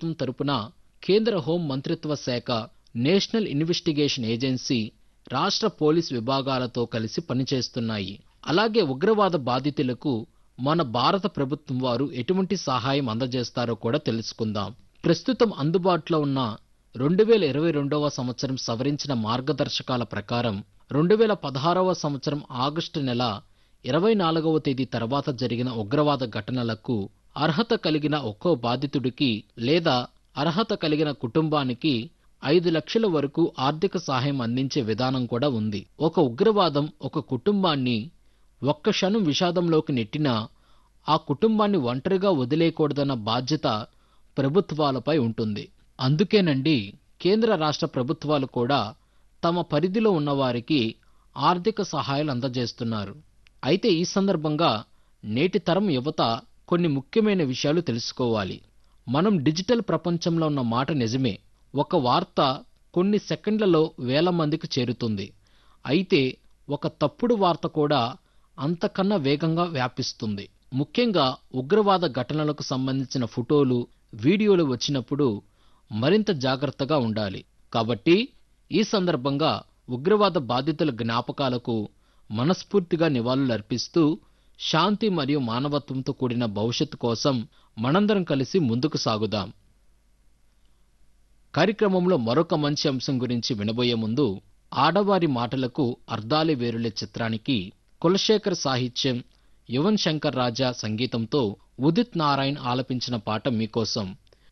ప్రభుత్వం తరపున కేంద్ర హోం మంత్రిత్వ శాఖ నేషనల్ ఇన్వెస్టిగేషన్ ఏజెన్సీ రాష్ట్ర పోలీస్ విభాగాలతో కలిసి పనిచేస్తున్నాయి అలాగే ఉగ్రవాద బాధితులకు మన భారత ప్రభుత్వం వారు ఎటువంటి సహాయం అందజేస్తారో కూడా తెలుసుకుందాం ప్రస్తుతం అందుబాటులో ఉన్న రెండు వేల ఇరవై రెండవ సంవత్సరం సవరించిన మార్గదర్శకాల ప్రకారం రెండు వేల పదహారవ సంవత్సరం ఆగస్టు నెల ఇరవై నాలుగవ తేదీ తర్వాత జరిగిన ఉగ్రవాద ఘటనలకు అర్హత కలిగిన ఒక్కో బాధితుడికి లేదా అర్హత కలిగిన కుటుంబానికి ఐదు లక్షల వరకు ఆర్థిక సహాయం అందించే విధానం కూడా ఉంది ఒక ఉగ్రవాదం ఒక కుటుంబాన్ని ఒక్క క్షణం విషాదంలోకి నెట్టినా ఆ కుటుంబాన్ని ఒంటరిగా వదిలేయకూడదన్న బాధ్యత ప్రభుత్వాలపై ఉంటుంది అందుకేనండి కేంద్ర రాష్ట్ర ప్రభుత్వాలు కూడా తమ పరిధిలో ఉన్నవారికి ఆర్థిక సహాయాలు అందజేస్తున్నారు అయితే ఈ సందర్భంగా నేటి తరం యువత కొన్ని ముఖ్యమైన విషయాలు తెలుసుకోవాలి మనం డిజిటల్ ప్రపంచంలో ఉన్న మాట నిజమే ఒక వార్త కొన్ని సెకండ్లలో వేల మందికి చేరుతుంది అయితే ఒక తప్పుడు వార్త కూడా అంతకన్నా వేగంగా వ్యాపిస్తుంది ముఖ్యంగా ఉగ్రవాద ఘటనలకు సంబంధించిన ఫోటోలు వీడియోలు వచ్చినప్పుడు మరింత జాగ్రత్తగా ఉండాలి కాబట్టి ఈ సందర్భంగా ఉగ్రవాద బాధితుల జ్ఞాపకాలకు మనస్ఫూర్తిగా నివాళులర్పిస్తూ శాంతి మరియు మానవత్వంతో కూడిన భవిష్యత్తు కోసం మనందరం కలిసి ముందుకు సాగుదాం కార్యక్రమంలో మరొక మంచి అంశం గురించి వినబోయే ముందు ఆడవారి మాటలకు అర్ధాలి వేరులే చిత్రానికి కులశేఖర్ సాహిత్యం యువన్ శంకర్ రాజా సంగీతంతో ఉదిత్ నారాయణ్ ఆలపించిన పాట మీకోసం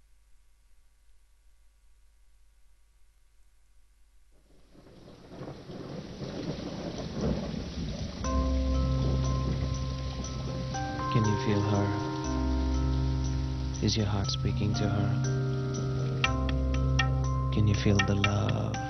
Can you feel her? Is your heart speaking to her? Can you feel the love